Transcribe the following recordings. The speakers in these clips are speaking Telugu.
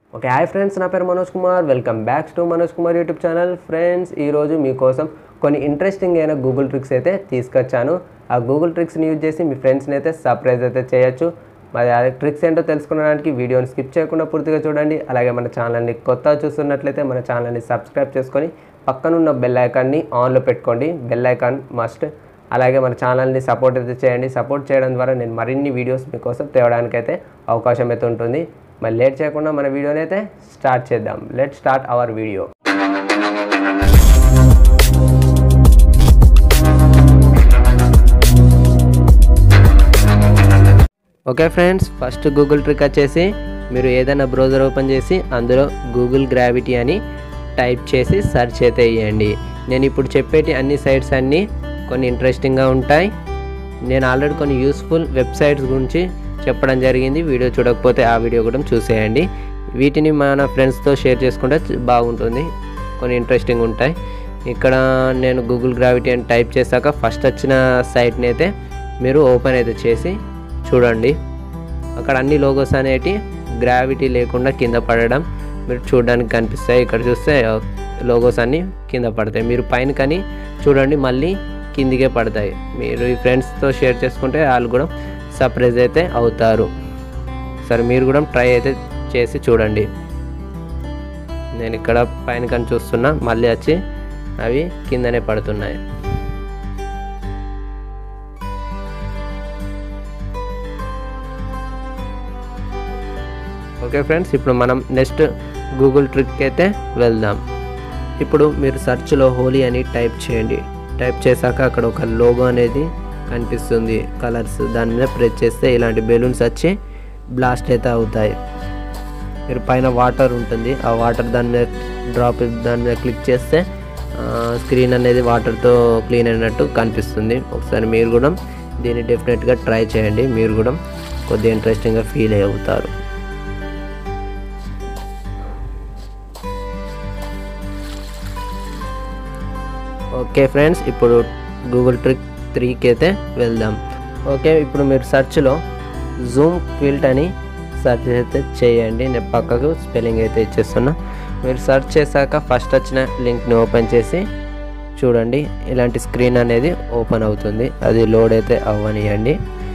ఓకే హాయ్ ఫ్రెండ్స్ నా పేరు Manoj Kumar welcome back to Manoj Kumar YouTube channel friends ఈరోజు మీకోసం కొన్ని ఇంట్రెస్టింగ్ అయిన గూగుల్ ట్రిక్స్ అయితే తీసుకొచ్చాను ఆ గూగుల్ ట్రిక్స్ని యూజ్ చేసి మీ ఫ్రెండ్స్ని అయితే సర్ప్రైజ్ అయితే చేయొచ్చు మరి ఆ ట్రిక్స్ ఏంటో తెలుసుకోవడానికి వీడియోని స్కిప్ చేయకుండా పూర్తిగా చూడండి అలాగే మన ఛానల్ని కొత్త చూస్తున్నట్లయితే మన ఛానల్ని సబ్స్క్రైబ్ చేసుకొని పక్కనున్న బెల్ ఐకాన్ని ఆన్లో పెట్టుకోండి బెల్ ఐకాన్ మస్ట్ అలాగే మన ఛానల్ని సపోర్ట్ అయితే చేయండి సపోర్ట్ చేయడం ద్వారా నేను మరిన్ని వీడియోస్ మీకోసం తేవడానికైతే అవకాశం అయితే ఉంటుంది మరి లేట్ చేయకుండా మన వీడియోని అయితే స్టార్ట్ చేద్దాం let start our video okay friends first Google trick వచ్చేసి మీరు ఏదైనా బ్రౌజర్ ఓపెన్ చేసి అందులో గూగుల్ గ్రావిటీ అని టైప్ చేసి సెర్చ్ అయితే వేయండి నేను ఇప్పుడు చెప్పేటి అన్ని సైట్స్ అన్నీ కొన్ని ఇంట్రెస్టింగ్గా ఉంటాయి నేను ఆల్రెడీ కొన్ని యూస్ఫుల్ వెబ్సైట్స్ గురించి చెప్పడం జరిగింది వీడియో చూడకపోతే ఆ వీడియో కూడా చూసేయండి వీటిని మన ఫ్రెండ్స్తో షేర్ చేసుకుంటే చ- బాగుంటుంది కొన్ని ఇంట్రెస్టింగ్ ఉంటాయి ఇక్కడ నేను గూగుల్ గ్రావిటీ అని టైప్ చేశాక ఫస్ట్ వచ్చిన సైట్ని అయితే మీరు ఓపెన్ అయితే చేసి చూడండి అక్కడ అన్ని లోగోస్ అనేటి గ్రావిటీ లేకుండా కింద పడడం మీరు చూడడానికి కనిపిస్తాయి ఇక్కడ చూస్తే లోగోస్ అన్నీ కింద పడతాయి మీరు పైన కానీ చూడండి మళ్ళీ కిందికే పడతాయి మీరు ఈ ఫ్రెండ్స్తో షేర్ చేసుకుంటే వాళ్ళు కూడా సర్ప్రైజ్ అయితే అవుతారు సరే మీరు కూడా ట్రై అయితే చేసి చూడండి నేను ఇక్కడ పైన కానీ చూస్తున్నా మళ్ళీ వచ్చి అవి కిందనే పడుతున్నాయి ఓకే ఫ్రెండ్స్ ఇప్పుడు మనం నెక్స్ట్ గూగుల్ ట్రిక్ అయితే వెళ్దాం ఇప్పుడు మీరు సెర్చ్లో హోలీ అని టైప్ చేయండి టైప్ చేశాక అక్కడ ఒక లోగో అనేది కనిపిస్తుంది కలర్స్ దాని మీద ప్రెస్ చేస్తే ఇలాంటి బెలూన్స్ వచ్చి బ్లాస్ట్ అయితే అవుతాయి మీరు పైన వాటర్ ఉంటుంది ఆ వాటర్ దాని మీద డ్రాప్ దాని మీద క్లిక్ చేస్తే స్క్రీన్ అనేది వాటర్తో క్లీన్ అయినట్టు కనిపిస్తుంది ఒకసారి మీరు కూడా దీన్ని డెఫినెట్గా ట్రై చేయండి మీరు కూడా కొద్దిగా ఇంట్రెస్టింగ్గా ఫీల్ అవుతారు ఓకే ఫ్రెండ్స్ ఇప్పుడు గూగుల్ ట్రిక్ త్రీకి అయితే వెళ్దాం ఓకే ఇప్పుడు మీరు సెర్చ్లో జూమ్ క్విల్ట్ అని సెర్చ్ అయితే చేయండి నేను పక్కకు స్పెల్లింగ్ అయితే ఇచ్చేస్తున్నా మీరు సెర్చ్ చేశాక ఫస్ట్ వచ్చిన లింక్ని ఓపెన్ చేసి చూడండి ఇలాంటి స్క్రీన్ అనేది ఓపెన్ అవుతుంది అది లోడ్ అయితే అవ్వనియండి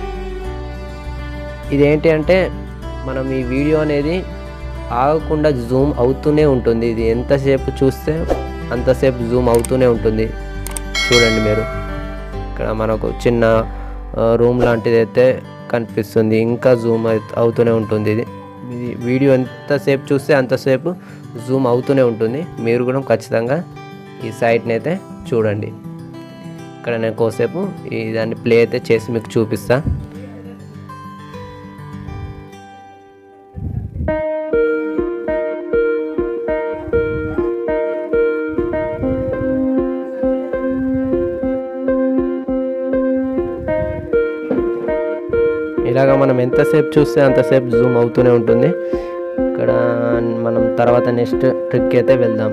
ఇదేంటి అంటే మనం ఈ వీడియో అనేది ఆగకుండా జూమ్ అవుతూనే ఉంటుంది ఇది ఎంతసేపు చూస్తే అంతసేపు జూమ్ అవుతూనే ఉంటుంది చూడండి మీరు ఇక్కడ మనకు చిన్న రూమ్ లాంటిది అయితే కనిపిస్తుంది ఇంకా జూమ్ అవుతూనే ఉంటుంది ఇది ఇది వీడియో ఎంతసేపు చూస్తే అంతసేపు జూమ్ అవుతూనే ఉంటుంది మీరు కూడా ఖచ్చితంగా ఈ సైట్ని అయితే చూడండి ఇక్కడ నేను కోసేపు ఈ దాన్ని ప్లే అయితే చేసి మీకు చూపిస్తా ఇలాగ మనం ఎంతసేపు చూస్తే అంతసేపు జూమ్ అవుతూనే ఉంటుంది ఇక్కడ మనం తర్వాత నెక్స్ట్ ట్రిక్ అయితే వెళ్దాం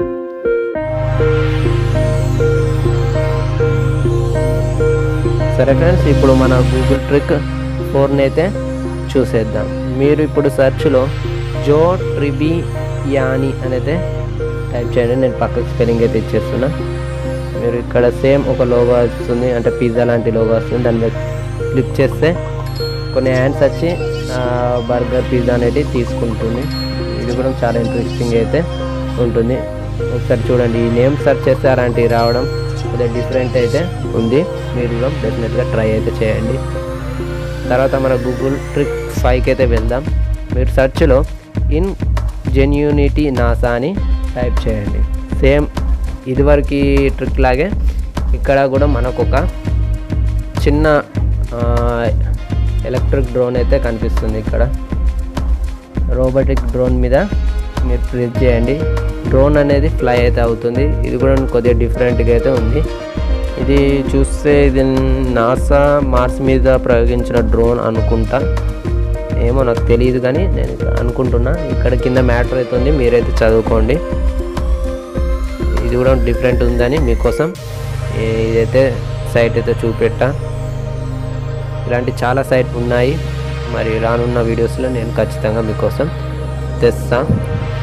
సరే ఫ్రెండ్స్ ఇప్పుడు మన గూగుల్ ట్రిక్ ఫోర్ని అయితే చూసేద్దాం మీరు ఇప్పుడు సెర్చ్లో జో ట్రిబి యాని అనేది టైప్ చేయండి నేను పక్కకు స్పెల్లింగ్ అయితే ఇచ్చేస్తున్నా మీరు ఇక్కడ సేమ్ ఒక లోగో వస్తుంది అంటే పిజ్జా లాంటి లోగో వస్తుంది దాని మీద క్లిక్ చేస్తే కొన్ని హ్యాండ్స్ వచ్చి బర్గర్ పిజ్జా అనేది తీసుకుంటుంది ఇది కూడా చాలా ఇంట్రెస్టింగ్ అయితే ఉంటుంది ఒకసారి చూడండి ఈ నేమ్ సెర్చ్ చేస్తే అలాంటివి రావడం కొద్దిగా డిఫరెంట్ అయితే ఉంది మీరు కూడా డెఫినెట్గా ట్రై అయితే చేయండి తర్వాత మన గూగుల్ ట్రిక్ ఫైవ్కి అయితే వెళ్దాం మీరు సెర్చ్లో ఇన్ జెన్యూనిటీ నాసా అని టైప్ చేయండి సేమ్ ఇదివరకు ట్రిక్ లాగే ఇక్కడ కూడా మనకు ఒక చిన్న ఎలక్ట్రిక్ డ్రోన్ అయితే కనిపిస్తుంది ఇక్కడ రోబోటిక్ డ్రోన్ మీద మీరు ప్రెస్ చేయండి డ్రోన్ అనేది ఫ్లై అయితే అవుతుంది ఇది కూడా కొద్దిగా డిఫరెంట్గా అయితే ఉంది ఇది చూస్తే ఇది నాసా మార్స్ మీద ప్రయోగించిన డ్రోన్ అనుకుంటా ఏమో నాకు తెలియదు కానీ నేను ఇక్కడ అనుకుంటున్నా ఇక్కడ కింద మ్యాటర్ అయితే ఉంది మీరైతే చదువుకోండి ఇది కూడా డిఫరెంట్ ఉందని మీకోసం ఈ- ఇదైతే సైట్ అయితే చూపెట్టా ఇలాంటి చాలా సైట్ ఉన్నాయి మరి రానున్న వీడియోస్లో నేను ఖచ్చితంగా మీకోసం తెస్తా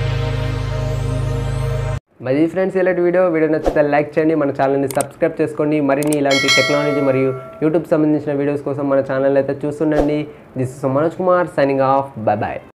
మరి ఫ్రెండ్స్ ఇలాంటి వీడియో వీడియో నచ్చితే లైక్ చేయండి మన ఛానల్ని సబ్స్క్రైబ్ చేసుకోండి మరిన్ని ఇలాంటి టెక్నాలజీ మరియు యూట్యూబ్ సంబంధించిన వీడియోస్ కోసం మన ఛానల్ అయితే చూస్తుండండి this is Manoj Kumar signing off bye bye